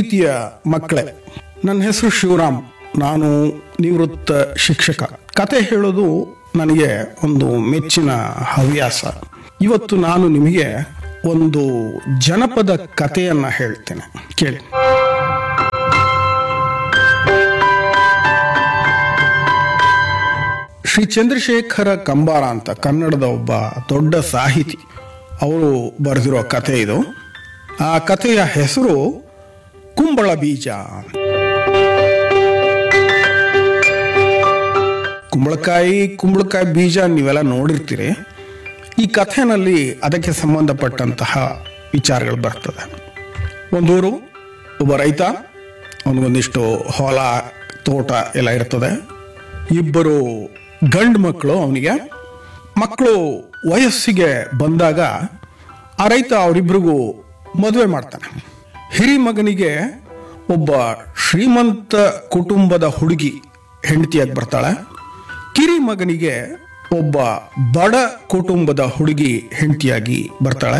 ಪ್ರೀತಿಯ ಮಕ್ಕಳೇ ನನ್ನ ಹೆಸರು ಶಿವರಾಮ್ ನಾನು ನಿವೃತ್ತ ಶಿಕ್ಷಕ ಕತೆ ಹೇಳೋದು ನನಗೆ ಒಂದು ಮೆಚ್ಚಿನ ಹವ್ಯಾಸ ಇವತ್ತು ನಾನು ನಿಮಗೆ ಒಂದು ಜನಪದ ಕಥೆಯನ್ನ ಹೇಳ್ತೇನೆ ಕೇಳಿ ಶ್ರೀ ಚಂದ್ರಶೇಖರ ಕಂಬಾರ ಅಂತ ಕನ್ನಡದ ಒಬ್ಬ ದೊಡ್ಡ ಸಾಹಿತಿ ಅವರು ಬರೆದಿರೋ ಕಥೆ ಇದು ಆ ಕಥೆಯ ಹೆಸರು ಕುಂಬಳ ಬೀಜ ಕುಂಬಳಕಾಯಿ ಕುಂಬಳಕಾಯಿ ಬೀಜ ನೀವೆಲ್ಲ ನೋಡಿರ್ತೀರಿ ಈ ಕಥೆನಲ್ಲಿ ಅದಕ್ಕೆ ಸಂಬಂಧಪಟ್ಟಂತಹ ವಿಚಾರಗಳು ಬರ್ತದೆ ಒಂದೂರು ಒಬ್ಬ ರೈತ ಅವನಿಗೊಂದಿಷ್ಟು ಹೊಲ ತೋಟ ಎಲ್ಲ ಇರ್ತದೆ ಇಬ್ಬರು ಗಂಡು ಮಕ್ಕಳು ಅವನಿಗೆ ಮಕ್ಕಳು ವಯಸ್ಸಿಗೆ ಬಂದಾಗ ಆ ರೈತ ಅವರಿಬ್ರಿಗೂ ಮದುವೆ ಮಾಡ್ತಾನೆ ಹಿರಿ ಮಗನಿಗೆ ಒಬ್ಬ ಶ್ರೀಮಂತ ಕುಟುಂಬದ ಹುಡುಗಿ ಹೆಂಡತಿಯಾಗಿ ಬರ್ತಾಳೆ ಕಿರಿ ಮಗನಿಗೆ ಒಬ್ಬ ಬಡ ಕುಟುಂಬದ ಹುಡುಗಿ ಹೆಂಡತಿಯಾಗಿ ಬರ್ತಾಳೆ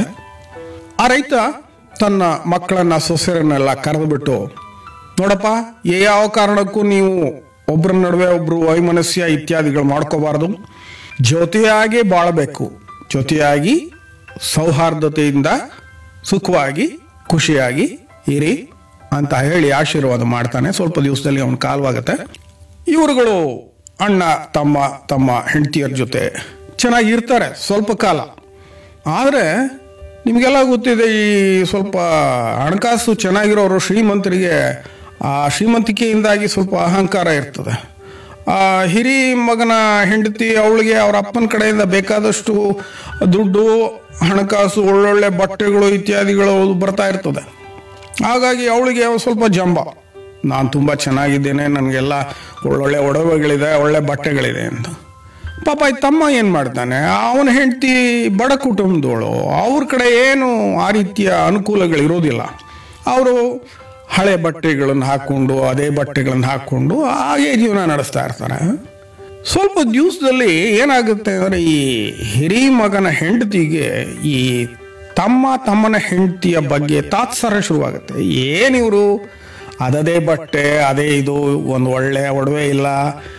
ಆ ರೈತ ತನ್ನ ಮಕ್ಕಳನ್ನ ಸೊಸೆರನ್ನೆಲ್ಲ ಕರೆದುಬಿಟ್ಟು ನೋಡಪ್ಪ ಯಾವ ಕಾರಣಕ್ಕೂ ನೀವು ಒಬ್ಬರ ನಡುವೆ ಒಬ್ರು ವೈಮನಸ್ಯ ಇತ್ಯಾದಿಗಳು ಮಾಡ್ಕೋಬಾರ್ದು ಜೊತೆಯಾಗಿ ಬಾಳಬೇಕು ಜೊತೆಯಾಗಿ ಸೌಹಾರ್ದತೆಯಿಂದ ಸುಖವಾಗಿ ಖುಷಿಯಾಗಿ ಇರಿ ಅಂತ ಹೇಳಿ ಆಶೀರ್ವಾದ ಮಾಡ್ತಾನೆ ಸ್ವಲ್ಪ ದಿವಸದಲ್ಲಿ ಅವನ ಕಾಲವಾಗತ್ತೆ ಇವರುಗಳು ಅಣ್ಣ ತಮ್ಮ ತಮ್ಮ ಹೆಂಡತಿಯರ ಜೊತೆ ಚೆನ್ನಾಗಿರ್ತಾರೆ ಸ್ವಲ್ಪ ಕಾಲ ಆದರೆ ನಿಮಗೆಲ್ಲ ಗೊತ್ತಿದೆ ಈ ಸ್ವಲ್ಪ ಹಣಕಾಸು ಚೆನ್ನಾಗಿರೋರು ಶ್ರೀಮಂತರಿಗೆ ಆ ಶ್ರೀಮಂತಿಕೆಯಿಂದಾಗಿ ಸ್ವಲ್ಪ ಅಹಂಕಾರ ಇರ್ತದೆ ಆ ಹಿರಿ ಮಗನ ಹೆಂಡತಿ ಅವಳಿಗೆ ಅವ್ರ ಅಪ್ಪನ ಕಡೆಯಿಂದ ಬೇಕಾದಷ್ಟು ದುಡ್ಡು ಹಣಕಾಸು ಒಳ್ಳೊಳ್ಳೆ ಬಟ್ಟೆಗಳು ಇತ್ಯಾದಿಗಳು ಬರ್ತಾ ಇರ್ತದೆ ಹಾಗಾಗಿ ಅವಳಿಗೆ ಸ್ವಲ್ಪ ಜಂಬ ನಾನು ತುಂಬ ಚೆನ್ನಾಗಿದ್ದೇನೆ ನನಗೆಲ್ಲ ಒಳ್ಳೊಳ್ಳೆ ಒಡವೆಗಳಿದೆ ಒಳ್ಳೆ ಬಟ್ಟೆಗಳಿದೆ ಅಂತ ಪಾಪ ಈ ತಮ್ಮ ಏನು ಮಾಡ್ತಾನೆ ಅವನ ಹೆಂಡತಿ ಬಡ ಕುಟುಂಬದವಳು ಅವ್ರ ಕಡೆ ಏನು ಆ ರೀತಿಯ ಅನುಕೂಲಗಳು ಇರೋದಿಲ್ಲ ಅವರು ಹಳೆ ಬಟ್ಟೆಗಳನ್ನು ಹಾಕ್ಕೊಂಡು ಅದೇ ಬಟ್ಟೆಗಳನ್ನು ಹಾಕ್ಕೊಂಡು ಹಾಗೆ ಜೀವನ ನಡೆಸ್ತಾ ಇರ್ತಾರೆ ಸ್ವಲ್ಪ ದಿವಸದಲ್ಲಿ ಏನಾಗುತ್ತೆ ಅಂದರೆ ಈ ಹಿರಿ ಮಗನ ಹೆಂಡತಿಗೆ ಈ ತಮ್ಮ ತಮ್ಮನ ಹೆಂಡತಿಯ ಬಗ್ಗೆ ತಾತ್ಸಾರ ಶುರುವಾಗುತ್ತೆ ಏನಿವರು ಅದದೇ ಬಟ್ಟೆ ಅದೇ ಇದು ಒಂದು ಒಳ್ಳೆ ಒಡವೆ ಇಲ್ಲ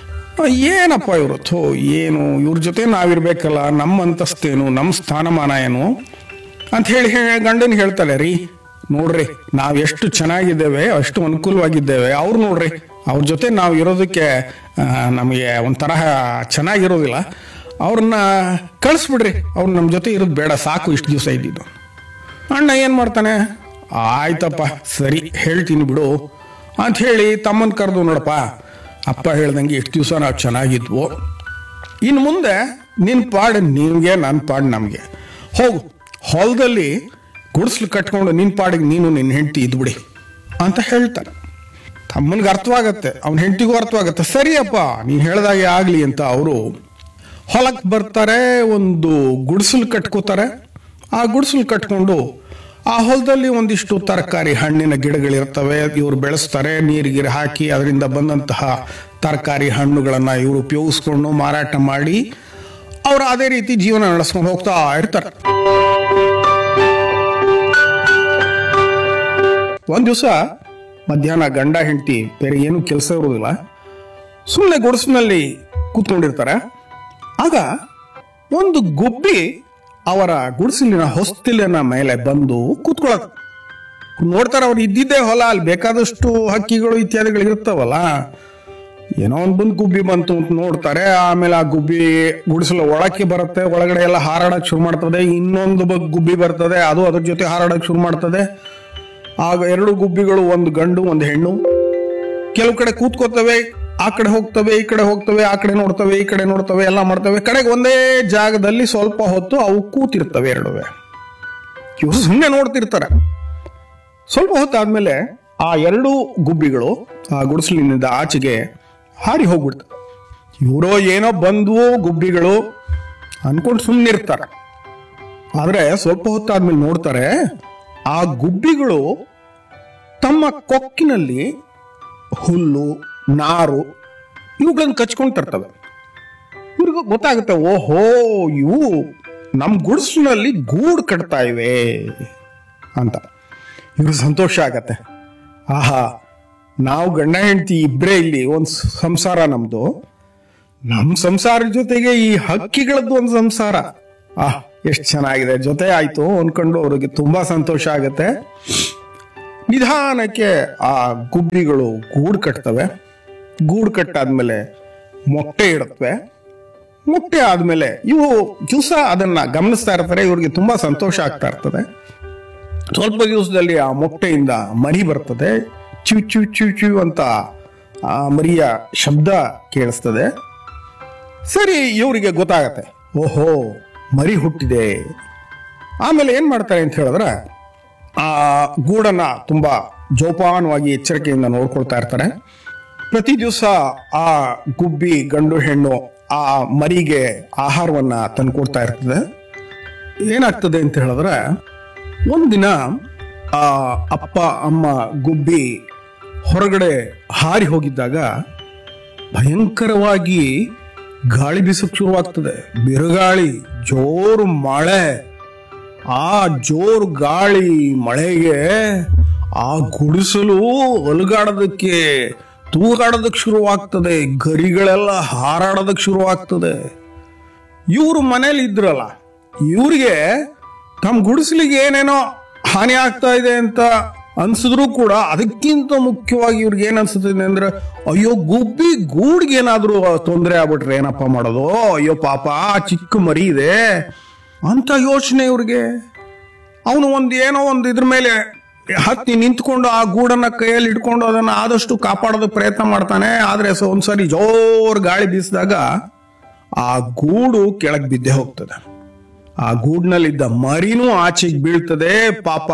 ಏನಪ್ಪ ಇವರು ಥೋ ಏನು ಇವ್ರ ಜೊತೆ ನಾವಿರ್ಬೇಕಲ್ಲ ನಮ್ಮ ಅಂತಸ್ತೇನು ನಮ್ಮ ಸ್ಥಾನಮಾನ ಏನು ಅಂತ ಹೇಳಿ ಗಂಡನ್ ಹೇಳ್ತಾಳೆ ರೀ ನೋಡ್ರಿ ನಾವ್ ಎಷ್ಟು ಚೆನ್ನಾಗಿದ್ದೇವೆ ಅಷ್ಟು ಅನುಕೂಲವಾಗಿದ್ದೇವೆ ಅವ್ರು ನೋಡ್ರಿ ಅವ್ರ ಜೊತೆ ನಾವು ಇರೋದಕ್ಕೆ ಆ, ನಮಗೆ ಒಂಥರ ಚೆನ್ನಾಗಿರೋದಿಲ್ಲ ಅವ್ರನ್ನ ಕಳಿಸ್ಬಿಡ್ರಿ ಅವ್ರು ನಮ್ಮ ಜೊತೆ ಇರೋದು ಬೇಡ ಸಾಕು ಇಷ್ಟು ದಿವಸ ಇದ್ದಿದ್ದು ಅಣ್ಣ ಏನು ಮಾಡ್ತಾನೆ ಆಯ್ತಪ್ಪ ಸರಿ ಹೇಳ್ತೀನಿ ಬಿಡು ಅಂತ ಹೇಳಿ ತಮ್ಮನ್ ಕರೆದು ನೋಡಪ್ಪ ಅಪ್ಪ ಹೇಳ್ದಂಗೆ ಎಷ್ಟು ದಿವಸ ನಾವು ಚೆನ್ನಾಗಿದ್ವು ಇನ್ನು ಮುಂದೆ ನಿನ್ನ ಪಾಡು ನಿನಗೆ ನನ್ನ ಪಾಡು ನಮಗೆ ಹೋಗು ಹೊಲದಲ್ಲಿ ಗುಡಿಸ್ಲು ಕಟ್ಕೊಂಡು ನಿನ್ನ ಪಾಡಿಗೆ ನೀನು ನಿನ್ನ ಹೆಂಡತಿ ಇದ್ಬಿಡಿ ಅಂತ ಹೇಳ್ತಾನೆ ತಮ್ಮನಿಗೆ ಅರ್ಥವಾಗತ್ತೆ ಅವನ ಹೆಂಡತಿಗೂ ಅರ್ಥವಾಗತ್ತೆ ಸರಿಯಪ್ಪ ನೀನು ಹೇಳ್ದಾಗೆ ಆಗಲಿ ಅಂತ ಅವರು ಹೊಲಕ್ಕೆ ಬರ್ತಾರೆ ಒಂದು ಗುಡಿಸಲು ಕಟ್ಕೋತಾರೆ ಆ ಗುಡಿಸಲು ಕಟ್ಕೊಂಡು ಆ ಹೊಲದಲ್ಲಿ ಒಂದಿಷ್ಟು ತರಕಾರಿ ಹಣ್ಣಿನ ಗಿಡಗಳಿರ್ತವೆ ಇವರು ಬೆಳೆಸ್ತಾರೆ ನೀರಿಗಿರಿ ಹಾಕಿ ಅದರಿಂದ ಬಂದಂತಹ ತರಕಾರಿ ಹಣ್ಣುಗಳನ್ನು ಇವರು ಉಪಯೋಗಿಸ್ಕೊಂಡು ಮಾರಾಟ ಮಾಡಿ ಅವರು ಅದೇ ರೀತಿ ಜೀವನ ನಡೆಸ್ಕೊಂಡು ಹೋಗ್ತಾ ಇರ್ತಾರೆ ಒಂದ್ ದಿವಸ ಮಧ್ಯಾಹ್ನ ಗಂಡ ಹೆಂಡತಿ ಬೇರೆ ಏನು ಕೆಲಸ ಇರೋದಿಲ್ಲ ಸುಮ್ಮನೆ ಗುಡಿಸಿನಲ್ಲಿ ಕೂತ್ಕೊಂಡಿರ್ತಾರೆ ಆಗ ಒಂದು ಗುಬ್ಬಿ ಅವರ ಗುಡಿಸಲಿನ ಹೊಸ್ತಿಲಿನ ಮೇಲೆ ಬಂದು ಕೂತ್ಕೊಳ್ಳೋದು ನೋಡ್ತಾರೆ ಅವ್ರು ಇದ್ದಿದ್ದೇ ಹೊಲ ಅಲ್ಲಿ ಬೇಕಾದಷ್ಟು ಹಕ್ಕಿಗಳು ಇತ್ಯಾದಿಗಳು ಇರ್ತಾವಲ್ಲ ಏನೋ ಒಂದು ಬಂದು ಗುಬ್ಬಿ ಬಂತು ಅಂತ ನೋಡ್ತಾರೆ ಆಮೇಲೆ ಆ ಗುಬ್ಬಿ ಗುಡಿಸಲು ಒಳಕ್ಕೆ ಬರುತ್ತೆ ಒಳಗಡೆ ಎಲ್ಲ ಹಾರಾಡಕ್ ಶುರು ಮಾಡ್ತದೆ ಇನ್ನೊಂದು ಬ- ಗುಬ್ಬಿ ಬರ್ತದೆ ಅದು ಅದ್ರ ಜೊತೆ ಹಾರಾಡಕ್ ಶುರು ಮಾಡ್ತದೆ ಆಗ ಎರಡು ಗುಬ್ಬಿಗಳು ಒಂದು ಗಂಡು ಒಂದು ಹೆಣ್ಣು ಕೆಲವು ಕಡೆ ಕೂತ್ಕೋತವೆ ಆ ಕಡೆ ಹೋಗ್ತವೆ ಈ ಕಡೆ ಹೋಗ್ತವೆ ಆ ಕಡೆ ನೋಡ್ತವೆ ಈ ಕಡೆ ನೋಡ್ತವೆ ಎಲ್ಲ ಮಾಡ್ತವೆ ಕಡೆಗೆ ಒಂದೇ ಜಾಗದಲ್ಲಿ ಸ್ವಲ್ಪ ಹೊತ್ತು ಅವು ಕೂತಿರ್ತವೆ ಎರಡುವೆ ಇವರು ಸುಮ್ಮನೆ ನೋಡ್ತಿರ್ತಾರೆ ಸ್ವಲ್ಪ ಹೊತ್ತಾದ್ಮೇಲೆ ಆ ಎರಡು ಗುಬ್ಬಿಗಳು ಆ ಗುಡಿಸಲಿನಿಂದ ಆಚೆಗೆ ಹಾರಿ ಹೋಗ್ಬಿಡ್ತವೆ ಇವರೋ ಏನೋ ಬಂದ್ವು ಗುಬ್ಬಿಗಳು ಅನ್ಕೊಂಡು ಸುಮ್ಮನಿರ್ತಾರೆ ಆದ್ರೆ ಸ್ವಲ್ಪ ಹೊತ್ತಾದ್ಮೇಲೆ ನೋಡ್ತಾರೆ ಆ ಗುಬ್ಬಿಗಳು ತಮ್ಮ ಕೊಕ್ಕಿನಲ್ಲಿ ಹುಲ್ಲು ನಾರು ಇವುಗಳನ್ನು ಕಚ್ಕೊಂಡು ತರ್ತವೆ ಇವ್ರಿಗೂ ಗೊತ್ತಾಗುತ್ತೆ ಓಹೋ ಇವು ನಮ್ಮ ಗುಡಿಸಿನಲ್ಲಿ ಗೂಡು ಕಟ್ತಾ ಇವೆ ಅಂತ ಇವ್ರಿಗೆ ಸಂತೋಷ ಆಗತ್ತೆ ಆಹಾ ನಾವು ಗಂಡ ಹೆಂಡತಿ ಇಬ್ಬರೇ ಇಲ್ಲಿ ಒಂದು ಸಂಸಾರ ನಮ್ದು ನಮ್ಮ ಸಂಸಾರದ ಜೊತೆಗೆ ಈ ಹಕ್ಕಿಗಳದ್ದು ಒಂದು ಸಂಸಾರ ಆಹ್ ಎಷ್ಟು ಚೆನ್ನಾಗಿದೆ ಜೊತೆ ಆಯ್ತು ಅನ್ಕೊಂಡು ಅವ್ರಿಗೆ ತುಂಬಾ ಸಂತೋಷ ಆಗತ್ತೆ ನಿಧಾನಕ್ಕೆ ಆ ಗುಬ್ಬಿಗಳು ಗೂಡು ಕಟ್ತವೆ ಗೂಡು ಕಟ್ಟಾದ್ಮೇಲೆ ಮೊಟ್ಟೆ ಇಡುತ್ತವೆ ಮೊಟ್ಟೆ ಆದ್ಮೇಲೆ ಇವು ದಿವಸ ಅದನ್ನ ಗಮನಿಸ್ತಾ ಇರ್ತಾರೆ ಇವ್ರಿಗೆ ತುಂಬಾ ಸಂತೋಷ ಆಗ್ತಾ ಇರ್ತದೆ ಸ್ವಲ್ಪ ದಿವಸದಲ್ಲಿ ಆ ಮೊಟ್ಟೆಯಿಂದ ಮರಿ ಬರ್ತದೆ ಚಿವ್ ಚಿವ್ ಚಿವ್ ಚಿವ್ ಅಂತ ಆ ಮರಿಯ ಶಬ್ದ ಕೇಳಿಸ್ತದೆ ಸರಿ ಇವರಿಗೆ ಗೊತ್ತಾಗತ್ತೆ ಓಹೋ ಮರಿ ಹುಟ್ಟಿದೆ ಆಮೇಲೆ ಏನ್ ಮಾಡ್ತಾರೆ ಅಂತ ಹೇಳಿದ್ರೆ ಆ ಗೂಡನ್ನ ತುಂಬಾ ಜೋಪಾನವಾಗಿ ಎಚ್ಚರಿಕೆಯಿಂದ ನೋಡ್ಕೊಳ್ತಾ ಇರ್ತಾರೆ ಪ್ರತಿ ದಿವಸ ಆ ಗುಬ್ಬಿ ಗಂಡು ಹೆಣ್ಣು ಆ ಮರಿಗೆ ಆಹಾರವನ್ನ ತಂದ್ಕೊಡ್ತಾ ಇರ್ತದೆ ಏನಾಗ್ತದೆ ಅಂತ ಹೇಳಿದ್ರೆ ಒಂದಿನ ಆ ಅಪ್ಪ ಅಮ್ಮ ಗುಬ್ಬಿ ಹೊರಗಡೆ ಹಾರಿ ಹೋಗಿದ್ದಾಗ ಭಯಂಕರವಾಗಿ ಗಾಳಿ ಬೀಸಕ್ ಶುರುವಾಗ್ತದೆ ಬಿರುಗಾಳಿ ಜೋರು ಮಳೆ ಆ ಜೋರು ಗಾಳಿ ಮಳೆಗೆ ಆ ಗುಡಿಸಲು ಒಲಗಾಡೋದಕ್ಕೆ ತೂಗಾಡೋದಕ್ಕೆ ಶುರುವಾಗ್ತದೆ ಗರಿಗಳೆಲ್ಲ ಹಾರಾಡೋದಕ್ಕೆ ಶುರುವಾಗ್ತದೆ ಇವರು ಮನೇಲಿ ಇದ್ರಲ್ಲ ಇವ್ರಿಗೆ ತಮ್ಮ ಗುಡಿಸಲಿಗೆ ಏನೇನೋ ಹಾನಿ ಆಗ್ತಾ ಇದೆ ಅಂತ ಅನ್ಸಿದ್ರು ಕೂಡ ಅದಕ್ಕಿಂತ ಮುಖ್ಯವಾಗಿ ಇವ್ರಿಗೆ ಏನ್ ಅನ್ಸುತ್ತೆ ಅಂದ್ರೆ ಅಯ್ಯೋ ಗುಬ್ಬಿ ಗೂಡ್ಗೆ ಏನಾದ್ರೂ ತೊಂದರೆ ಆಗ್ಬಿಟ್ರೆ ಏನಪ್ಪ ಮಾಡೋದು ಅಯ್ಯೋ ಪಾಪ ಚಿಕ್ಕ ಮರಿ ಇದೆ ಅಂತ ಯೋಚನೆ ಇವ್ರಿಗೆ ಅವನು ಒಂದು ಏನೋ ಒಂದು ಇದ್ರ ಮೇಲೆ ಹತ್ತಿ ನಿಂತ್ಕೊಂಡು ಆ ಗೂಡನ್ನ ಕೈಯಲ್ಲಿ ಇಟ್ಕೊಂಡು ಅದನ್ನ ಆದಷ್ಟು ಕಾಪಾಡೋದಕ್ಕೆ ಪ್ರಯತ್ನ ಮಾಡ್ತಾನೆ ಆದ್ರೆ ಸೊ ಒಂದ್ಸರಿ ಜೋರ್ ಗಾಳಿ ಬೀಸಿದಾಗ ಆ ಗೂಡು ಕೆಳಗ್ ಬಿದ್ದೆ ಹೋಗ್ತದೆ ಆ ಗೂಡ್ನಲ್ಲಿದ್ದ ಮರಿನೂ ಆಚೆಗೆ ಬೀಳ್ತದೆ ಪಾಪ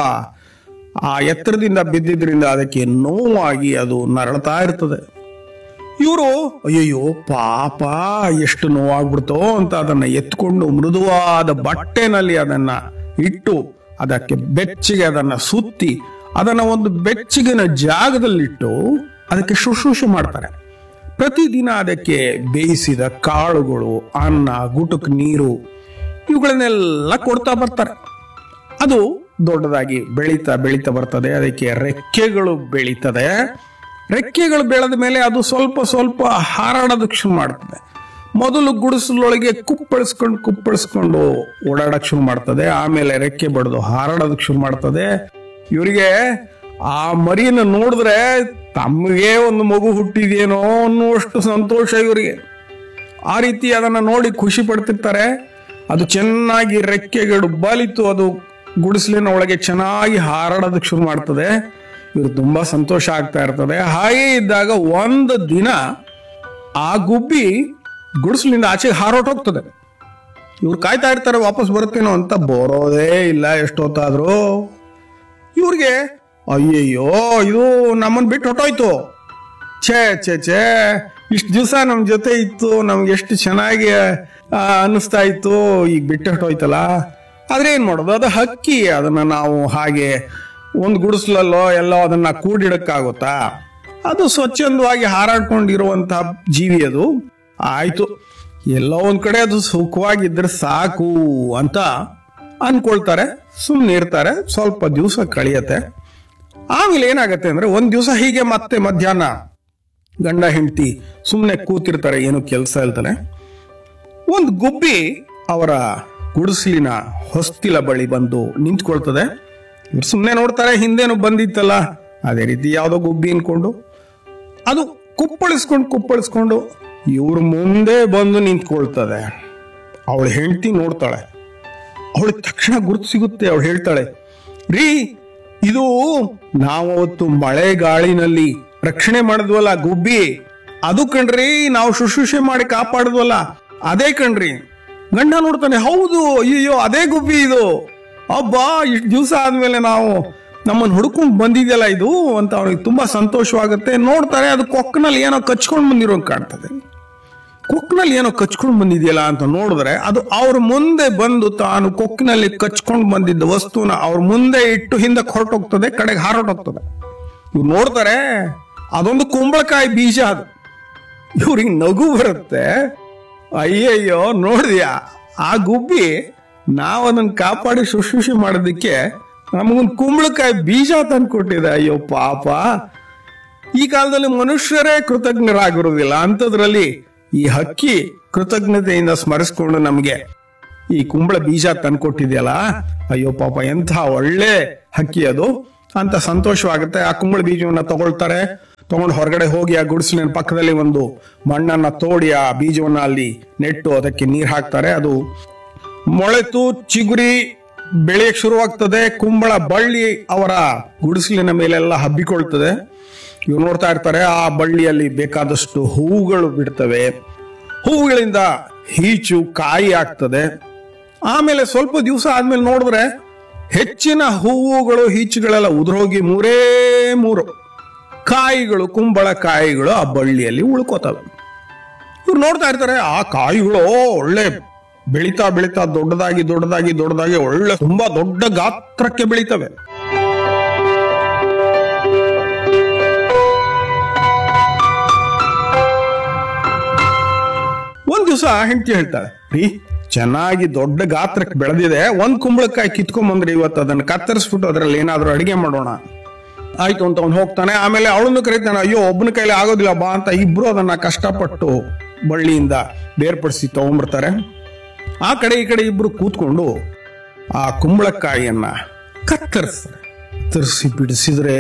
ಆ ಎತ್ತರದಿಂದ ಬಿದ್ದಿದ್ರಿಂದ ಅದಕ್ಕೆ ನೋವಾಗಿ ಅದು ನರಳ್ತಾ ಇರ್ತದೆ ಇವರು ಅಯ್ಯಯ್ಯೋ ಪಾಪ ಎಷ್ಟು ನೋವಾಗ್ಬಿಡ್ತೋ ಅಂತ ಅದನ್ನ ಎತ್ಕೊಂಡು ಮೃದುವಾದ ಬಟ್ಟೆನಲ್ಲಿ ಅದನ್ನ ಇಟ್ಟು ಅದಕ್ಕೆ ಬೆಚ್ಚಗೆ ಅದನ್ನ ಸುತ್ತಿ ಅದನ್ನ ಒಂದು ಬೆಚ್ಚಗಿನ ಜಾಗದಲ್ಲಿಟ್ಟು ಅದಕ್ಕೆ ಶುಶ್ರೂಷೆ ಮಾಡ್ತಾರೆ ಪ್ರತಿದಿನ ಅದಕ್ಕೆ ಬೇಯಿಸಿದ ಕಾಳುಗಳು ಅನ್ನ ಗುಟುಕ್ ನೀರು ಇವುಗಳನ್ನೆಲ್ಲ ಕೊಡ್ತಾ ಬರ್ತಾರೆ ಅದು ದೊಡ್ಡದಾಗಿ ಬೆಳೀತಾ ಬೆಳೀತಾ ಬರ್ತದೆ ಅದಕ್ಕೆ ರೆಕ್ಕೆಗಳು ಬೆಳೀತದೆ ರೆಕ್ಕೆಗಳು ಬೆಳೆದ ಮೇಲೆ ಅದು ಸ್ವಲ್ಪ ಸ್ವಲ್ಪ ಹಾರಾಡೋದಕ್ಕೆ ಶುರು ಮಾಡ್ತದೆ ಮೊದಲು ಗುಡಿಸಲೊಳಗೆ ಕುಪ್ಪಳಿಸ್ಕೊಂಡು ಕುಪ್ಪಳಿಸ್ಕೊಂಡು ಓಡಾಡಕ್ ಶುರು ಮಾಡ್ತದೆ ಆಮೇಲೆ ರೆಕ್ಕೆ ಬಡ್ದು ಹಾರಾಡೋದಕ್ಕೆ ಶುರು ಮಾಡ್ತದೆ ಇವರಿಗೆ ಆ ಮರಿನ ನೋಡಿದ್ರೆ ತಮಗೆ ಒಂದು ಮಗು ಹುಟ್ಟಿದೇನೋ ಅನ್ನುವಷ್ಟು ಸಂತೋಷ ಇವರಿಗೆ ಆ ರೀತಿ ಅದನ್ನ ನೋಡಿ ಖುಷಿ ಪಡ್ತಿರ್ತಾರೆ ಅದು ಚೆನ್ನಾಗಿ ರೆಕ್ಕೆಗಳು ಬಲಿತು ಅದು ಗುಡಿಸಲಿನ ಒಳಗೆ ಚೆನ್ನಾಗಿ ಹಾರಾಡೋದಕ್ಕೆ ಶುರು ಮಾಡ್ತದೆ ಇವ್ರು ತುಂಬಾ ಸಂತೋಷ ಆಗ್ತಾ ಇರ್ತದೆ ಹಾಗೆ ಇದ್ದಾಗ ಒಂದು ದಿನ ಆ ಗುಬ್ಬಿ ಗುಡಿಸಲಿಂದ ಆಚೆಗೆ ಹಾರೋಟೋಗ್ತದೆ ಇವ್ರು ಕಾಯ್ತಾ ಇರ್ತಾರೆ ವಾಪಸ್ ಬರುತ್ತೇನೋ ಅಂತ ಬರೋದೇ ಇಲ್ಲ ಎಷ್ಟೊತ್ತಾದ್ರೂ ಇವ್ರಿಗೆ ಅಯ್ಯಯ್ಯೋ ಇದು ನಮ್ಮನ್ ಬಿಟ್ಟು ಹೊಟ್ಟೋಯ್ತು ಛೇ ಛೇ ಛೇ ಇಷ್ಟು ದಿವಸ ನಮ್ ಜೊತೆ ಇತ್ತು ನಮ್ಗೆ ಎಷ್ಟು ಚೆನ್ನಾಗಿ ಆ, ಅನ್ನಿಸ್ತಾ ಇತ್ತು ಈಗ ಬಿಟ್ಟು ಹೊಟ್ಟೋಯ್ತಲ್ಲ ಆದ್ರೆ ಏನ್ ಮಾಡೋದು ಅದು ಹಕ್ಕಿ ಅದನ್ನ ನಾವು ಹಾಗೆ ಒಂದು ಗುಡಿಸ್ಲಲ್ಲೋ ಎಲ್ಲೋ ಅದನ್ನ ಕೂಡಿಡಕ್ಕಾಗುತ್ತಾ ಅದು ಸ್ವಚ್ಛಂದವಾಗಿ ಹಾರಾಡ್ಕೊಂಡಿರುವಂತಹ ಜೀವಿ ಅದು ಆಯ್ತು ಎಲ್ಲೋ ಒಂದ್ ಕಡೆ ಅದು ಸುಖವಾಗಿದ್ರೆ ಸಾಕು ಅಂತ ಅನ್ಕೊಳ್ತಾರೆ ಸುಮ್ಮನೆ ಇರ್ತಾರೆ ಸ್ವಲ್ಪ ದಿವಸ ಕಳಿಯತ್ತೆ ಆಮೇಲೆ ಏನಾಗತ್ತೆ ಅಂದ್ರೆ ಒಂದ್ ದಿವಸ ಹೀಗೆ ಮತ್ತೆ ಮಧ್ಯಾಹ್ನ ಗಂಡ ಹೆಂಡತಿ ಸುಮ್ಮನೆ ಕೂತಿರ್ತಾರೆ ಏನು ಕೆಲಸ ಇಲ್ತಾನೆ ಒಂದು ಗುಬ್ಬಿ ಅವರ ಗುಡಿಸಲಿನ ಹೊಸ್ತಿಲ ಬಳಿ ಬಂದು ನಿಂತ್ಕೊಳ್ತದೆ ಇವ್ರು ಸುಮ್ಮನೆ ನೋಡ್ತಾರೆ ಹಿಂದೇನು ಬಂದಿತ್ತಲ್ಲ ಅದೇ ರೀತಿ ಯಾವ್ದೋ ಗುಬ್ಬಿ ಅನ್ಕೊಂಡು ಅದು ಕುಪ್ಪಳಿಸ್ಕೊಂಡು ಕುಪ್ಪಳಿಸ್ಕೊಂಡು ಇವ್ರ ಮುಂದೆ ಬಂದು ನಿಂತ್ಕೊಳ್ತದೆ ಅವಳ ಹೆಂಡತಿ ನೋಡ್ತಾಳೆ ಅವಳಿಗೆ ತಕ್ಷಣ ಗುರುತು ಸಿಗುತ್ತೆ ಅವಳು ಹೇಳ್ತಾಳೆ ರೀ ಇದು ನಾವು ಅವತ್ತು ಮಳೆ ಗಾಳಿನಲ್ಲಿ ರಕ್ಷಣೆ ಮಾಡಿದ್ವಲ್ಲ ಗುಬ್ಬಿ ಅದು ಕಣ್ರಿ ನಾವು ಶುಶ್ರೂಷೆ ಮಾಡಿ ಕಾಪಾಡಿದ್ವಲ್ಲ ಅದೇ ಕಣ್ರಿ ಗಂಡ ನೋಡ್ತಾನೆ ಹೌದು ಅಯ್ಯೋ ಅದೇ ಗುಬ್ಬಿ ಇದು ಅಬ್ಬಾ ಇಷ್ಟು ದಿವಸ ಆದ್ಮೇಲೆ ನಾವು ನಮ್ಮನ್ನು ಹುಡ್ಕೊಂಡು ಬಂದಿದೆಯಲ್ಲ ಇದು ಅಂತ ಅವ್ರಿಗೆ ತುಂಬಾ ಸಂತೋಷವಾಗುತ್ತೆ ನೋಡ್ತಾರೆ ಅದು ಕೊಕ್ಕನಲ್ಲಿ ಏನೋ ಕಚ್ಕೊಂಡು ಬಂದಿರೋಂಗ್ ಕಾಣ್ತದೆ ಕೊಕ್ಕಿನಲ್ಲಿ ಏನೋ ಕಚ್ಕೊಂಡು ಬಂದಿದೆಯಲ್ಲ ಅಂತ ನೋಡಿದ್ರೆ ಅದು ಅವ್ರ ಮುಂದೆ ಬಂದು ತಾನು ಕೊಕ್ಕಿನಲ್ಲಿ ಕಚ್ಕೊಂಡು ಬಂದಿದ್ದ ವಸ್ತುನ ಅವ್ರ ಮುಂದೆ ಇಟ್ಟು ಹಿಂದಕ್ಕೆ ಹೊರಟೋಗ್ತದೆ ಕಡೆಗೆ ಹಾರಟೋಗ್ತದೆ ಇವ್ರು ನೋಡ್ತಾರೆ ಅದೊಂದು ಕುಂಬಳಕಾಯಿ ಬೀಜ ಅದು ಇವ್ರಿಗೆ ನಗು ಬರುತ್ತೆ ಅಯ್ಯಯ್ಯೋ ನೋಡಿದ್ಯಾ ಆ ಗುಬ್ಬಿ ನಾವು ಅದನ್ನ ಕಾಪಾಡಿ ಶುಶ್ರೂಷೆ ಮಾಡೋದಕ್ಕೆ ನಮಗೊಂದು ಕುಂಬಳಕಾಯಿ ಬೀಜ ತಂದು ಕೊಟ್ಟಿದೆ ಅಯ್ಯೋ ಪಾಪ ಈ ಕಾಲದಲ್ಲಿ ಮನುಷ್ಯರೇ ಕೃತಜ್ಞರಾಗಿರುವುದಿಲ್ಲ ಅಂಥದ್ರಲ್ಲಿ ಈ ಹಕ್ಕಿ ಕೃತಜ್ಞತೆಯಿಂದ ಸ್ಮರಿಸ್ಕೊಂಡು ನಮಗೆ ಈ ಕುಂಬಳ ಬೀಜ ತಂದ್ಕೊಟ್ಟಿದೆಯಲ್ಲ ಅಯ್ಯೋ ಪಾಪ ಎಂಥ ಒಳ್ಳೆ ಹಕ್ಕಿ ಅದು ಅಂತ ಸಂತೋಷವಾಗುತ್ತೆ ಆ ಕುಂಬಳ ಬೀಜವನ್ನ ತಗೊಳ್ತಾರೆ ತಗೊಂಡು ಹೊರಗಡೆ ಹೋಗಿ ಆ ಗುಡಿಸಲಿನ ಪಕ್ಕದಲ್ಲಿ ಒಂದು ಮಣ್ಣನ್ನ ತೋಡಿ ಆ ಬೀಜವನ್ನ ಅಲ್ಲಿ ನೆಟ್ಟು ಅದಕ್ಕೆ ನೀರು ಹಾಕ್ತಾರೆ ಅದು ಮೊಳೆತು ಚಿಗುರಿ ಬೆಳೆಯಕ್ಕೆ ಶುರುವಾಗ್ತದೆ ಕುಂಬಳ ಬಳ್ಳಿ ಅವರ ಗುಡಿಸಲಿನ ಮೇಲೆಲ್ಲ ಹಬ್ಬಿಕೊಳ್ತದೆ ಇವ್ರು ನೋಡ್ತಾ ಇರ್ತಾರೆ ಆ ಬಳ್ಳಿಯಲ್ಲಿ ಬೇಕಾದಷ್ಟು ಹೂವುಗಳು ಬಿಡ್ತವೆ ಹೂವುಗಳಿಂದ ಹೀಚು ಕಾಯಿ ಆಗ್ತದೆ ಆಮೇಲೆ ಸ್ವಲ್ಪ ದಿವಸ ಆದ್ಮೇಲೆ ನೋಡಿದ್ರೆ ಹೆಚ್ಚಿನ ಹೂವುಗಳು ಹೀಚುಗಳೆಲ್ಲ ಉದುರೋಗಿ ಮೂರೇ ಮೂರು ಕಾಯಿಗಳು ಕುಂಬಳ ಕಾಯಿಗಳು ಆ ಬಳ್ಳಿಯಲ್ಲಿ ಉಳ್ಕೋತವೆ ಇವ್ರು ನೋಡ್ತಾ ಇರ್ತಾರೆ ಆ ಕಾಯಿಗಳು ಒಳ್ಳೆ ಬೆಳಿತಾ ಬೆಳಿತಾ ದೊಡ್ಡದಾಗಿ ದೊಡ್ಡದಾಗಿ ದೊಡ್ಡದಾಗಿ ಒಳ್ಳೆ ತುಂಬಾ ದೊಡ್ಡ ಗಾತ್ರಕ್ಕೆ ಬೆಳಿತವೆ ಒಂದ್ ದಿವಸ ಹೆಂಡತಿ ಹೇಳ್ತಾಳೆ ರೀ ಚೆನ್ನಾಗಿ ದೊಡ್ಡ ಗಾತ್ರಕ್ಕೆ ಬೆಳೆದಿದೆ ಒಂದ್ ಕುಂಬಳಕಾಯಿ ಕಿತ್ಕೊಂಬಂದ್ರಿ ಇವತ್ತು ಅದನ್ನ ಕತ್ತರಿಸ್ಬಿಟ್ಟು ಅದ್ರಲ್ಲಿ ಏನಾದ್ರೂ ಅಡಿಗೆ ಮಾಡೋಣ ಆಯ್ತು ಅಂತ ಅವ್ನು ಹೋಗ್ತಾನೆ ಆಮೇಲೆ ಅವಳನ್ನು ಕರೀತಾನೆ ಅಯ್ಯೋ ಒಬ್ಬನ ಕೈಲಿ ಆಗೋದಿಲ್ಲ ಬಾ ಅಂತ ಇಬ್ರು ಅದನ್ನ ಕಷ್ಟಪಟ್ಟು ಬಳ್ಳಿಯಿಂದ ಬೇರ್ಪಡಿಸಿ ತಗೊಂಡ್ಬರ್ತಾರೆ ಆ ಕಡೆ ಈ ಕಡೆ ಇಬ್ರು ಕೂತ್ಕೊಂಡು ಆ ಕುಂಬಳಕಾಯಿಯನ್ನ ಕತ್ತರಿಸ್ತಾರೆ ಕತ್ತರಿಸಿ ಬಿಡಿಸಿದ್ರೆ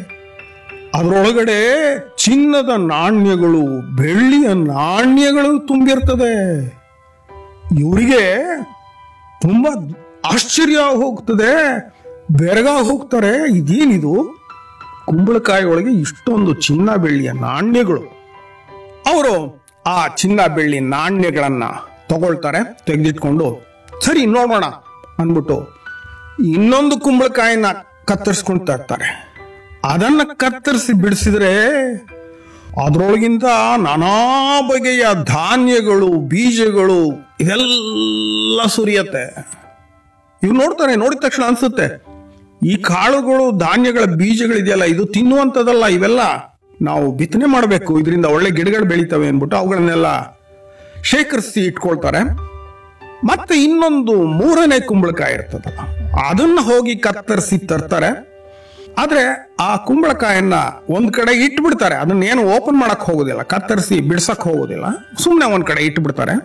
ಅದರೊಳಗಡೆ ಚಿನ್ನದ ನಾಣ್ಯಗಳು ಬೆಳ್ಳಿಯ ನಾಣ್ಯಗಳು ತುಂಬಿರ್ತದೆ ಇವರಿಗೆ ತುಂಬಾ ಆಶ್ಚರ್ಯ ಹೋಗ್ತದೆ ಬೆರಗ ಹೋಗ್ತಾರೆ ಇದೇನಿದು ಕುಂಬಳಕಾಯಿ ಒಳಗೆ ಇಷ್ಟೊಂದು ಚಿನ್ನ ಬೆಳ್ಳಿಯ ನಾಣ್ಯಗಳು ಅವರು ಆ ಚಿನ್ನ ಬೆಳ್ಳಿ ನಾಣ್ಯಗಳನ್ನ ತಗೊಳ್ತಾರೆ ತೆಗೆದಿಟ್ಕೊಂಡು ಸರಿ ನೋಡೋಣ ಅಂದ್ಬಿಟ್ಟು ಇನ್ನೊಂದು ಕುಂಬಳಕಾಯಿನ ಕತ್ತರಿಸ್ಕೊಂಡು ತರ್ತಾರೆ ಅದನ್ನ ಕತ್ತರಿಸಿ ಬಿಡಿಸಿದ್ರೆ ಅದರೊಳಗಿಂದ ನಾನಾ ಬಗೆಯ ಧಾನ್ಯಗಳು ಬೀಜಗಳು ಇದೆಲ್ಲ ಸುರಿಯತ್ತೆ ಇವ್ ನೋಡ್ತಾರೆ ನೋಡಿದ ತಕ್ಷಣ ಅನ್ಸುತ್ತೆ ಈ ಕಾಳುಗಳು ಧಾನ್ಯಗಳ ಬೀಜಗಳಿದೆಯಲ್ಲ ಇದು ತಿನ್ನುವಂಥದ್ದಲ್ಲ ಇವೆಲ್ಲ ನಾವು ಬಿತ್ತನೆ ಮಾಡಬೇಕು ಇದರಿಂದ ಒಳ್ಳೆ ಗಿಡಗಳು ಬೆಳಿತವೆ ಅಂದ್ಬಿಟ್ಟು ಅವುಗಳನ್ನೆಲ್ಲ ಶೇಖರಿಸಿ ಇಟ್ಕೊಳ್ತಾರೆ ಮತ್ತೆ ಇನ್ನೊಂದು ಮೂರನೇ ಕುಂಬಳಕಾಯಿ ಇರ್ತದಲ್ಲ ಅದನ್ನ ಹೋಗಿ ಕತ್ತರಿಸಿ ತರ್ತಾರೆ ಆದ್ರೆ ಆ ಕುಂಬಳಕಾಯನ್ನ ಒಂದ್ ಕಡೆ ಇಟ್ಬಿಡ್ತಾರೆ ಅದನ್ನ ಏನು ಓಪನ್ ಮಾಡಕ್ ಹೋಗೋದಿಲ್ಲ ಕತ್ತರಿಸಿ ಬಿಡ್ಸಕ್ ಹೋಗೋದಿಲ್ಲ ಸುಮ್ಮನೆ ಒಂದ್ ಕಡೆ ಇಟ್ಬಿಡ್ತಾರೆ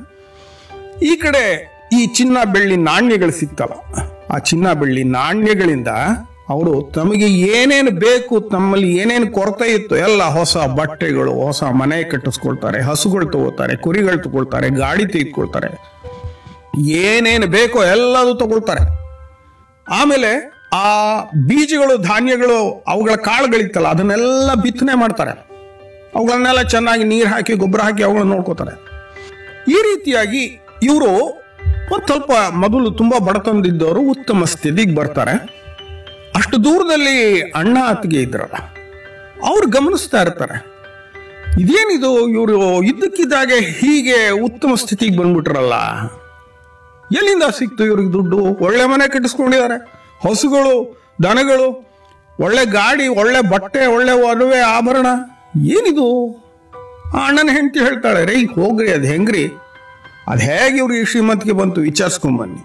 ಈ ಕಡೆ ಈ ಚಿನ್ನ ಬೆಳ್ಳಿ ನಾಣ್ಯಗಳು ಸಿಗ್ತಲ್ಲ ಆ ಚಿನ್ನ ಬೆಳ್ಳಿ ನಾಣ್ಯಗಳಿಂದ ಅವರು ತಮಗೆ ಏನೇನು ಬೇಕು ತಮ್ಮಲ್ಲಿ ಏನೇನು ಕೊರತೆ ಇತ್ತು ಎಲ್ಲ ಹೊಸ ಬಟ್ಟೆಗಳು ಹೊಸ ಮನೆ ಕಟ್ಟಿಸ್ಕೊಳ್ತಾರೆ ಹಸುಗಳು ತಗೋತಾರೆ ಕುರಿಗಳು ತಗೊಳ್ತಾರೆ ಗಾಡಿ ತೆಗೆದುಕೊಳ್ತಾರೆ ಏನೇನು ಬೇಕೋ ಎಲ್ಲದೂ ತಗೊಳ್ತಾರೆ ಆಮೇಲೆ ಆ ಬೀಜಗಳು ಧಾನ್ಯಗಳು ಅವುಗಳ ಕಾಳುಗಳಿತ್ತಲ್ಲ ಅದನ್ನೆಲ್ಲ ಬಿತ್ತನೆ ಮಾಡ್ತಾರೆ ಅವುಗಳನ್ನೆಲ್ಲ ಚೆನ್ನಾಗಿ ನೀರು ಹಾಕಿ ಗೊಬ್ಬರ ಹಾಕಿ ಅವುಗಳನ್ನ ನೋಡ್ಕೋತಾರೆ ಈ ರೀತಿಯಾಗಿ ಇವರು ಒಂದು ಸ್ವಲ್ಪ ಮೊದಲು ತುಂಬಾ ಬಡತನದಿದ್ದವರು ಉತ್ತಮ ಸ್ಥಿತಿಗೆ ಬರ್ತಾರೆ ಅಷ್ಟು ದೂರದಲ್ಲಿ ಅಣ್ಣ ಅತ್ತಿಗೆ ಇದ್ರಲ್ಲ ಅವ್ರು ಗಮನಿಸ್ತಾ ಇರ್ತಾರೆ ಇದೇನಿದು ಇವರು ಇದ್ದಕ್ಕಿದ್ದಾಗೆ ಹೀಗೆ ಉತ್ತಮ ಸ್ಥಿತಿಗೆ ಬಂದ್ಬಿಟ್ರಲ್ಲ ಎಲ್ಲಿಂದ ಸಿಕ್ತು ಇವ್ರಿಗೆ ದುಡ್ಡು ಒಳ್ಳೆ ಮನೆ ಕಟ್ಟಿಸ್ಕೊಂಡಿದ್ದಾರೆ ಹಸುಗಳು ದನಗಳು ಒಳ್ಳೆ ಗಾಡಿ ಒಳ್ಳೆ ಬಟ್ಟೆ ಒಳ್ಳೆ ಒಡವೆ ಆಭರಣ ಏನಿದು ಆ ಅಣ್ಣನ ಹೆಂಡತಿ ಹೇಳ್ತಾಳೆ ರೇ ಹೋಗ್ರಿ ಅದು ಹೆಂಗ್ರಿ ಅದು ಹೇಗೆ ಇವ್ರಿಗೆ ಶ್ರೀಮಂತಿಗೆ ಬಂತು ವಿಚಾರಿಸ್ಕೊಂಬನ್ನಿ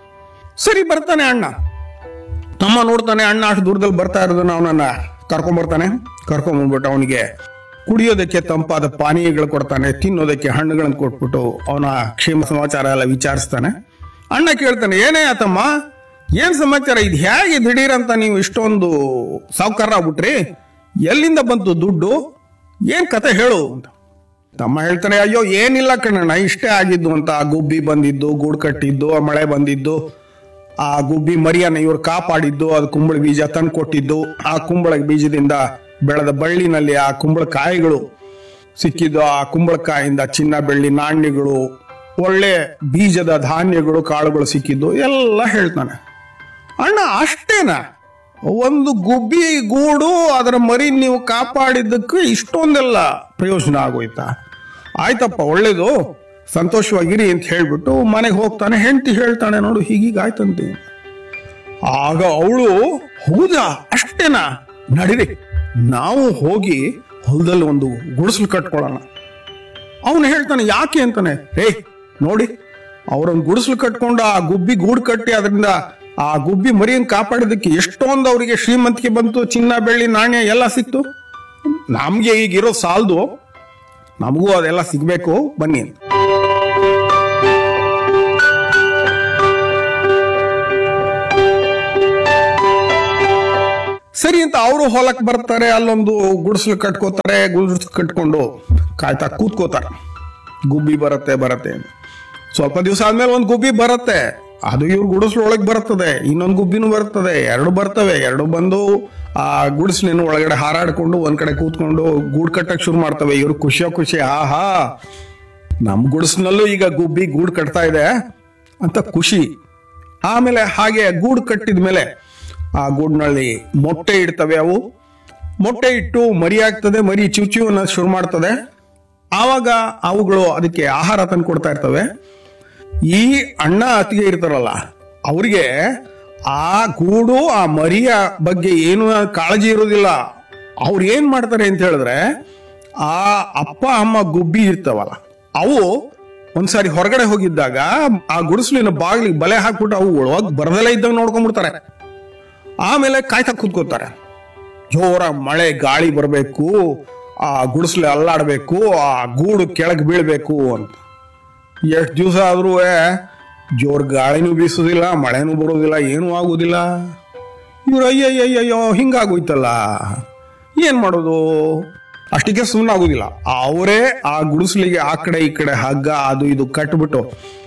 ಸರಿ ಬರ್ತಾನೆ ಅಣ್ಣ ತಮ್ಮ ನೋಡ್ತಾನೆ ಅಣ್ಣ ಅಷ್ಟು ದೂರದಲ್ಲಿ ಬರ್ತಾ ಇರೋದನ್ನ ಅವನನ್ನ ಕರ್ಕೊಂಡ್ಬರ್ತಾನೆ ಕರ್ಕೊಂಡ್ಬಂದ್ಬಿಟ್ಟು ಅವನಿಗೆ ಕುಡಿಯೋದಕ್ಕೆ ತಂಪಾದ ಪಾನೀಯಗಳು ಕೊಡ್ತಾನೆ ತಿನ್ನೋದಕ್ಕೆ ಹಣ್ಣುಗಳನ್ನು ಕೊಟ್ಬಿಟ್ಟು ಅವನ ಕ್ಷೇಮ ಸಮಾಚಾರ ಎಲ್ಲ ವಿಚಾರಿಸ್ತಾನೆ ಅಣ್ಣ ಕೇಳ್ತಾನೆ ಏನೇ ಆತಮ್ಮ ಏನ್ ಸಮಾಚಾರ ಇದು ಹೇಗೆ ದಿಢೀರ್ ಅಂತ ನೀವು ಇಷ್ಟೊಂದು ಸಾವುಕಾರ ಆಗ್ಬಿಟ್ರಿ ಎಲ್ಲಿಂದ ಬಂತು ದುಡ್ಡು ಏನ್ ಕತೆ ಹೇಳು ಅಂತ ತಮ್ಮ ಹೇಳ್ತಾನೆ ಅಯ್ಯೋ ಏನಿಲ್ಲ ಕಣಣ್ಣ ಇಷ್ಟೇ ಆಗಿದ್ದು ಅಂತ ಆ ಗುಬ್ಬಿ ಬಂದಿದ್ದು ಗೂಡು ಕಟ್ಟಿದ್ದು ಆ ಮಳೆ ಬಂದಿದ್ದು ಆ ಗುಬ್ಬಿ ಮರಿಯನ್ನ ಇವ್ರು ಕಾಪಾಡಿದ್ದು ಅದು ಕುಂಬಳ ಬೀಜ ತಂದು ಕೊಟ್ಟಿದ್ದು ಆ ಕುಂಬಳ ಬೀಜದಿಂದ ಬೆಳೆದ ಬಳ್ಳಿನಲ್ಲಿ ಆ ಕುಂಬಳಕಾಯಿಗಳು ಸಿಕ್ಕಿದ್ದು ಆ ಕುಂಬಳಕಾಯಿಂದ ಚಿನ್ನ ಬೆಳ್ಳಿ ನಾಣ್ಯಗಳು ಒಳ್ಳೆ ಬೀಜದ ಧಾನ್ಯಗಳು ಕಾಳುಗಳು ಸಿಕ್ಕಿದ್ದು ಎಲ್ಲ ಹೇಳ್ತಾನೆ ಅಣ್ಣ ಅಷ್ಟೇನಾ ಒಂದು ಗುಬ್ಬಿ ಗೂಡು ಅದರ ಮರಿ ನೀವು ಕಾಪಾಡಿದ್ದಕ್ಕೆ ಇಷ್ಟೊಂದೆಲ್ಲ ಪ್ರಯೋಜನ ಆಗೋಯ್ತಾ ಆಯ್ತಪ್ಪ ಒಳ್ಳೇದು ಸಂತೋಷವಾಗಿರಿ ಅಂತ ಹೇಳ್ಬಿಟ್ಟು ಮನೆಗೆ ಹೋಗ್ತಾನೆ ಹೆಂಡತಿ ಹೇಳ್ತಾನೆ ನೋಡು ಹೀಗೀಗ ಆಯ್ತಂತೆ ಆಗ ಅವಳು ಹೌದಾ ಅಷ್ಟೇನಾ ನಡಿರಿ ನಾವು ಹೋಗಿ ಹೊಲದಲ್ಲಿ ಒಂದು ಗುಡಿಸಲು ಕಟ್ಕೊಳ್ಳೋಣ ಅವನು ಹೇಳ್ತಾನೆ ಯಾಕೆ ಅಂತಾನೆ ರೇ ನೋಡಿ ಅವರೊಂದು ಗುಡಿಸಲು ಕಟ್ಕೊಂಡು ಆ ಗುಬ್ಬಿ ಗೂಡು ಕಟ್ಟಿ ಅದರಿಂದ ಆ ಗುಬ್ಬಿ ಮರಿಯನ್ನು ಕಾಪಾಡೋದಕ್ಕೆ ಎಷ್ಟೊಂದು ಅವರಿಗೆ ಶ್ರೀಮಂತಿಕೆ ಬಂತು ಚಿನ್ನ ಬೆಳ್ಳಿ ನಾಣ್ಯ ಎಲ್ಲ ಸಿಕ್ತು ನಮ್ಗೆ ಈಗಿರೋ ಸಾಲದು ನಮಗೂ ಅದೆಲ್ಲ ಸಿಗ್ಬೇಕು ಬನ್ನಿ ಅಂತ ಸರಿ ಅಂತ ಅವರು ಹೊಲಕ್ಕೆ ಬರ್ತಾರೆ ಅಲ್ಲೊಂದು ಗುಡಿಸಲು ಕಟ್ಕೋತಾರೆ ಗುಡಿಸಲು ಕಟ್ಕೊಂಡು ಕಾಯ್ತಾ ಕೂತ್ಕೋತಾರೆ ಗುಬ್ಬಿ ಬರುತ್ತೆ ಬರುತ್ತೆ ಅಂತ. ಸ್ವಲ್ಪ ದಿವಸ ಆದ್ಮೇಲೆ ಒಂದು ಗುಬ್ಬಿ ಬರುತ್ತೆ ಅದು ಇವ್ರ ಗುಡಿಸ್ಲು ಒಳಗೆ ಬರ್ತದೆ ಇನ್ನೊಂದು ಗುಬ್ಬಿನೂ ಬರ್ತದೆ ಎರಡು ಬರ್ತವೆ ಎರಡು ಬಂದು ಆ ಗುಡಿಸ್ಲಿನ ಒಳಗಡೆ ಹಾರಾಡ್ಕೊಂಡು ಒಂದ್ ಕಡೆ ಕೂತ್ಕೊಂಡು ಗೂಡ್ ಕಟ್ಟಕ್ ಶುರು ಮಾಡ್ತವೆ ಇವ್ರು ಖುಷಿಯೋ ಖುಷಿ ಆಹಾ ನಮ್ ಗುಡಿಸ್ನಲ್ಲೂ ಈಗ ಗುಬ್ಬಿ ಗೂಡ್ ಕಟ್ತಾ ಇದೆ ಅಂತ ಖುಷಿ ಆಮೇಲೆ ಹಾಗೆ ಗೂಡು ಕಟ್ಟಿದ ಮೇಲೆ ಆ ಗೂಡ್ನಲ್ಲಿ ಮೊಟ್ಟೆ ಇಡ್ತವೆ ಅವು ಮೊಟ್ಟೆ ಇಟ್ಟು ಮರಿ ಆಗ್ತದೆ ಮರಿ ಚಿವ್ ಚಿವ್ ಅನ್ನೋದು ಶುರು ಮಾಡ್ತದೆ ಆವಾಗ ಅವುಗಳು ಅದಕ್ಕೆ ಆಹಾರ ತಂದು ಕೊಡ್ತಾ ಇರ್ತವೆ ಈ ಅಣ್ಣ ಅತ್ತಿಗೆ ಇರ್ತಾರಲ್ಲ ಅವ್ರಿಗೆ ಆ ಗೂಡು ಆ ಮರಿಯ ಬಗ್ಗೆ ಏನು ಕಾಳಜಿ ಇರೋದಿಲ್ಲ ಅವ್ರು ಏನ್ ಮಾಡ್ತಾರೆ ಅಂತ ಹೇಳಿದ್ರೆ ಆ ಅಪ್ಪ ಅಮ್ಮ ಗುಬ್ಬಿ ಇರ್ತಾವಲ್ಲ ಅವು ಒಂದ್ಸಾರಿ ಹೊರಗಡೆ ಹೋಗಿದ್ದಾಗ ಆ ಗುಡಿಸಲಿನ ಬಾಗಿಲಿಗೆ ಬಲೆ ಹಾಕ್ಬಿಟ್ಟು ಅವು ಒಳಗೆ ಬರದಲ್ಲೇ ಇದ್ದಾಗ ನೋಡ್ಕೊಂಡ್ಬಿಡ್ತಾರೆ ಆಮೇಲೆ ಕಾಯ್ತಾ ಕೂತ್ಕೋತಾರೆ ಜೋರ ಮಳೆ ಗಾಳಿ ಬರಬೇಕು ಆ ಗುಡಿಸ್ಲು ಅಲ್ಲಾಡ್ಬೇಕು ಆ ಗೂಡು ಕೆಳಗೆ ಬೀಳ್ಬೇಕು ಅಂತ ಎಷ್ಟು ದಿವಸ ಆದ್ರೂ ಜೋರ್ ಗಾಳಿನೂ ಬೀಸೋದಿಲ್ಲ ಮಳೆನೂ ಬರೋದಿಲ್ಲ ಏನೂ ಆಗೋದಿಲ್ಲ ಇವ್ರು ಅಯ್ಯಯ್ಯಯ್ಯೋ ಹಿಂಗಾಗೋಯ್ತಲ್ಲ ಏನ್ ಮಾಡೋದು ಅಷ್ಟಕ್ಕೆ ಸುಮ್ಮನೆ ಆಗೋದಿಲ್ಲ ಅವರೇ ಆ ಗುಡಿಸ್ಲಿಗೆ ಆ ಕಡೆ ಈ ಕಡೆ ಹಗ್ಗ ಅದು ಇದು ಕಟ್ಬಿಟ್ಟು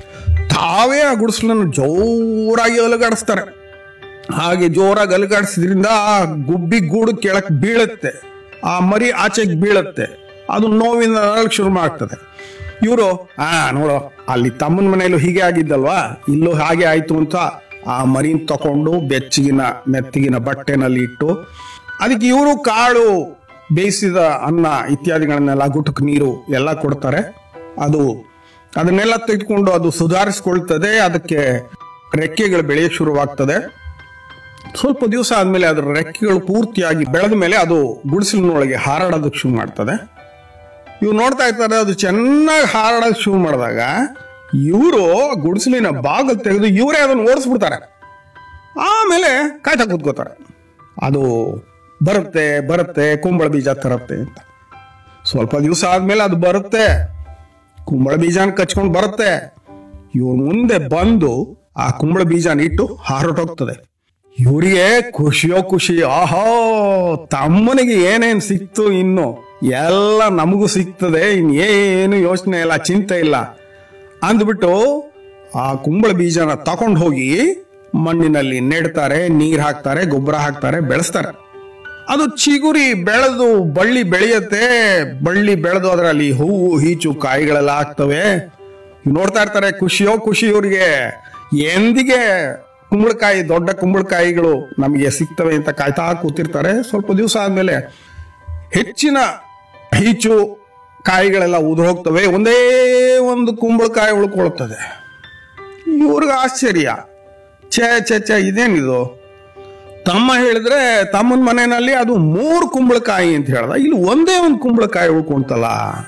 ತಾವೇ ಆ ಗುಡಿಸ್ಲನ್ನು ಜೋರಾಗಿ ಅಲುಗಾಡಿಸ್ತಾರೆ ಹಾಗೆ ಜೋರಾಗಿ ಅಲುಗಾಡಿಸಿದ್ರಿಂದ ಆ ಗುಬ್ಬಿ ಗೂಡು ಕೆಳಕ್ ಬೀಳುತ್ತೆ ಆ ಮರಿ ಆಚೆಗೆ ಬೀಳುತ್ತೆ ಅದು ನೋವಿನ ನರಳಕ್ ಶುರು ಮಾಡ್ತದೆ ಇವರು ಆ ನೋಡು ಅಲ್ಲಿ ತಮ್ಮನ ಮನೆಯಲ್ಲೂ ಹೀಗೆ ಆಗಿದ್ದಲ್ವಾ ಇಲ್ಲೂ ಹಾಗೆ ಆಯ್ತು ಅಂತ ಆ ಮರಿನ್ ತಕೊಂಡು ಬೆಚ್ಚಗಿನ ಮೆತ್ತಗಿನ ಬಟ್ಟೆನಲ್ಲಿ ಇಟ್ಟು ಅದಕ್ಕೆ ಇವರು ಕಾಳು ಬೇಯಿಸಿದ ಅನ್ನ ಇತ್ಯಾದಿಗಳನ್ನೆಲ್ಲ ಗುಟುಕ್ ನೀರು ಎಲ್ಲ ಕೊಡ್ತಾರೆ ಅದು ಅದನ್ನೆಲ್ಲ ತೆಗೆದುಕೊಂಡು ಅದು ಸುಧಾರಿಸ್ಕೊಳ್ತದೆ ಅದಕ್ಕೆ ರೆಕ್ಕೆಗಳು ಬೆಳೆಯಕ್ಕೆ ಶುರುವಾಗ್ತದೆ ಸ್ವಲ್ಪ ದಿವಸ ಆದ್ಮೇಲೆ ಅದರ ರೆಕ್ಕೆಗಳು ಪೂರ್ತಿಯಾಗಿ ಬೆಳೆದ ಮೇಲೆ ಅದು ಗುಡಿಸಲಿನೊಳಗೆ ಹಾರಾಡೋದಕ್ಕೆ ಶುರು ಮಾಡ್ತದೆ ಇವ್ರು ನೋಡ್ತಾ ಇರ್ತಾರೆ ಅದು ಚೆನ್ನಾಗಿ ಹಾರಾಡೋಕೆ ಶುರು ಮಾಡಿದಾಗ ಇವರು ಗುಡಿಸಲಿನ ಬಾಗಲ್ ತೆಗೆದು ಇವರೇ ಅದನ್ನು ಓಡಿಸ್ಬಿಡ್ತಾರೆ ಆಮೇಲೆ ಕಾಯ್ತಾ ಕೂತ್ಕೋತಾರೆ ಅದು ಬರುತ್ತೆ ಬರುತ್ತೆ ಕುಂಬಳ ಬೀಜ ತರುತ್ತೆ ಅಂತ ಸ್ವಲ್ಪ ದಿವಸ ಆದ್ಮೇಲೆ ಅದು ಬರುತ್ತೆ ಕುಂಬಳ ಬೀಜನ ಕಚ್ಕೊಂಡು ಬರುತ್ತೆ ಇವ್ರ ಮುಂದೆ ಬಂದು ಆ ಕುಂಬಳ ಬೀಜನ ಇಟ್ಟು ಹಾರಟೋಗ್ತದೆ ಇವರಿಗೆ ಖುಷಿಯೋ ಖುಷಿ ಆಹೋ ತಮ್ಮನಿಗೆ ಏನೇನ್ ಸಿಕ್ತು ಇನ್ನು ಎಲ್ಲ ನಮಗೂ ಸಿಗ್ತದೆ ಇನ್ ಏನು ಯೋಚನೆ ಇಲ್ಲ ಚಿಂತೆ ಇಲ್ಲ ಅಂದ್ಬಿಟ್ಟು ಆ ಕುಂಬಳ ಬೀಜನ ತಕೊಂಡು ಹೋಗಿ ಮಣ್ಣಿನಲ್ಲಿ ನೆಡ್ತಾರೆ ನೀರ್ ಹಾಕ್ತಾರೆ ಗೊಬ್ಬರ ಹಾಕ್ತಾರೆ ಬೆಳೆಸ್ತಾರೆ ಅದು ಚಿಗುರಿ ಬೆಳೆದು ಬಳ್ಳಿ ಬೆಳೆಯುತ್ತೆ ಬಳ್ಳಿ ಬೆಳೆದು ಅದರಲ್ಲಿ ಹೂವು ಹೀಚು ಕಾಯಿಗಳೆಲ್ಲ ಆಗ್ತವೆ ಇವ್ ನೋಡ್ತಾ ಇರ್ತಾರೆ ಖುಷಿಯೋ ಖುಷಿ ಇವ್ರಿಗೆ ಎಂದಿಗೆ ಕುಂಬಳಕಾಯಿ ದೊಡ್ಡ ಕುಂಬಳಕಾಯಿಗಳು ನಮಗೆ ಸಿಗ್ತವೆ ಅಂತ ಕಾಯ್ತಾ ಕೂತಿರ್ತಾರೆ ಸ್ವಲ್ಪ ದಿವಸ ಆದ್ಮೇಲೆ ಹೆಚ್ಚಿನ ಹೀಚು ಕಾಯಿಗಳೆಲ್ಲ ಉದುರು ಹೋಗ್ತವೆ ಒಂದೇ ಒಂದು ಕುಂಬಳಕಾಯಿ ಉಳ್ಕೊಳ್ತದೆ ಇವ್ರಿಗೆ ಆಶ್ಚರ್ಯ ಛೇ ಛೇ ಛೇ ಇದೇನಿದು ತಮ್ಮ ಹೇಳಿದ್ರೆ ತಮ್ಮನ ಮನೆಯಲ್ಲಿ ಅದು ಮೂರು ಕುಂಬಳಕಾಯಿ ಅಂತ ಹೇಳ್ದ ಇಲ್ಲಿ ಒಂದೇ ಒಂದು ಕುಂಬಳಕಾಯಿ ಉಳ್ಕೊಂತಲ್ಲ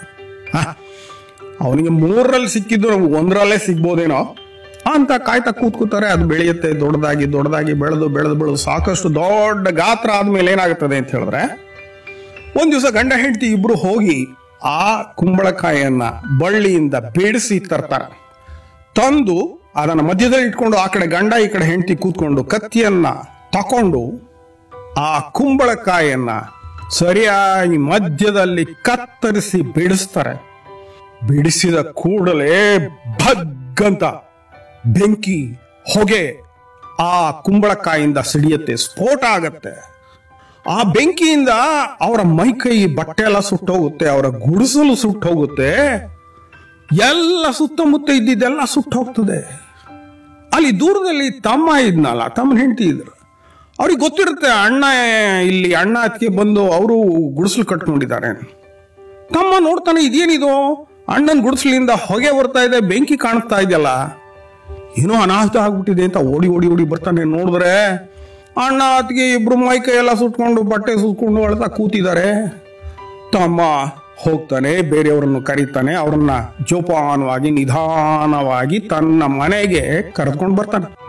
ಅವನಿಗೆ ಮೂರರಲ್ಲಿ ಸಿಕ್ಕಿದ್ದು ನಮ್ಗೆ ಒಂದರಲ್ಲೇ ಸಿಗ್ಬೋದೇನೋ ಅಂತ ಕಾಯ್ತಾ ಕೂತ್ಕೋತಾರೆ ಅದು ಬೆಳೆಯುತ್ತೆ ದೊಡ್ಡದಾಗಿ ದೊಡ್ಡದಾಗಿ ಬೆಳೆದು ಬೆಳೆದು ಬೆಳೆದು ಸಾಕಷ್ಟು ದೊಡ್ಡ ಗಾತ್ರ ಆದ್ಮೇಲೆ ಏನಾಗುತ್ತದೆ ಅಂತ ಹೇಳಿದ್ರೆ ಒಂದ್ ದಿವಸ ಗಂಡ ಹೆಂಡತಿ ಇಬ್ರು ಹೋಗಿ ಆ ಕುಂಬಳಕಾಯಿಯನ್ನ ಬಳ್ಳಿಯಿಂದ ಬೇಡಿಸಿ ತರ್ತಾರೆ ತಂದು ಅದನ್ನ ಮಧ್ಯದಲ್ಲಿ ಇಟ್ಕೊಂಡು ಆ ಕಡೆ ಗಂಡ ಈ ಕಡೆ ಹೆಂಡತಿ ಕೂತ್ಕೊಂಡು ಕತ್ತಿಯನ್ನ ತಕೊಂಡು ಆ ಕುಂಬಳಕಾಯಿಯನ್ನ ಸರಿಯಾಗಿ ಮಧ್ಯದಲ್ಲಿ ಕತ್ತರಿಸಿ ಬಿಡಿಸ್ತಾರೆ ಬಿಡಿಸಿದ ಕೂಡಲೇ ಭಗ್ಗಂತ ಬೆಂಕಿ ಹೊಗೆ ಆ ಕುಂಬಳಕಾಯಿಂದ ಸಿಡಿಯುತ್ತೆ ಸ್ಫೋಟ ಆಗತ್ತೆ ಆ ಬೆಂಕಿಯಿಂದ ಅವರ ಮೈಕೈ ಬಟ್ಟೆ ಎಲ್ಲ ಸುಟ್ಟೋಗುತ್ತೆ ಅವರ ಗುಡಿಸಲು ಸುಟ್ಟೋಗುತ್ತೆ ಎಲ್ಲ ಸುತ್ತಮುತ್ತ ಇದ್ದಿದ್ದೆಲ್ಲ ಸುಟ್ಟೋಗ್ತದೆ ಅಲ್ಲಿ ದೂರದಲ್ಲಿ ತಮ್ಮ ಇದ್ನಲ್ಲ ತಮ್ಮನ ಹೆಂಡತಿ ಇದ್ರು ಅವ್ರಿಗೆ ಗೊತ್ತಿರುತ್ತೆ ಅಣ್ಣ ಇಲ್ಲಿ ಅಣ್ಣ ಅದಕ್ಕೆ ಬಂದು ಅವರು ಗುಡಿಸಲು ಕಟ್ಕೊಂಡಿದ್ದಾರೆ ತಮ್ಮ ನೋಡ್ತಾನೆ ಇದೇನಿದು ಅಣ್ಣನ ಗುಡಿಸಲಿಂದ ಹೊಗೆ ಬರ್ತಾ ಇದೆ ಬೆಂಕಿ ಕಾಣಿಸ್ತಾ ಇದೆಯಲ್ಲ ಏನೋ ಅನಾಹುತ ಆಗ್ಬಿಟ್ಟಿದೆ ಅಂತ ಓಡಿ ಓಡಿ ಓಡಿ ಬರ್ತಾನೆ ನೋಡಿದ್ರೆ ಅಣ್ಣ ಅತ್ತಿಗೆ ಇಬ್ರು ಮೈ ಕೈ ಎಲ್ಲ ಸುಟ್ಕೊಂಡು ಬಟ್ಟೆ ಸುಟ್ಕೊಂಡು ಅಳ್ತಾ ಕೂತಿದ್ದಾರೆ ತಮ್ಮ ಹೋಗ್ತಾನೆ ಬೇರೆಯವರನ್ನು ಕರೀತಾನೆ ಅವರನ್ನ ಜೋಪಾನವಾಗಿ ನಿಧಾನವಾಗಿ ತನ್ನ ಮನೆಗೆ ಕರೆದುಕೊಂಡು ಬರ್ತಾನೆ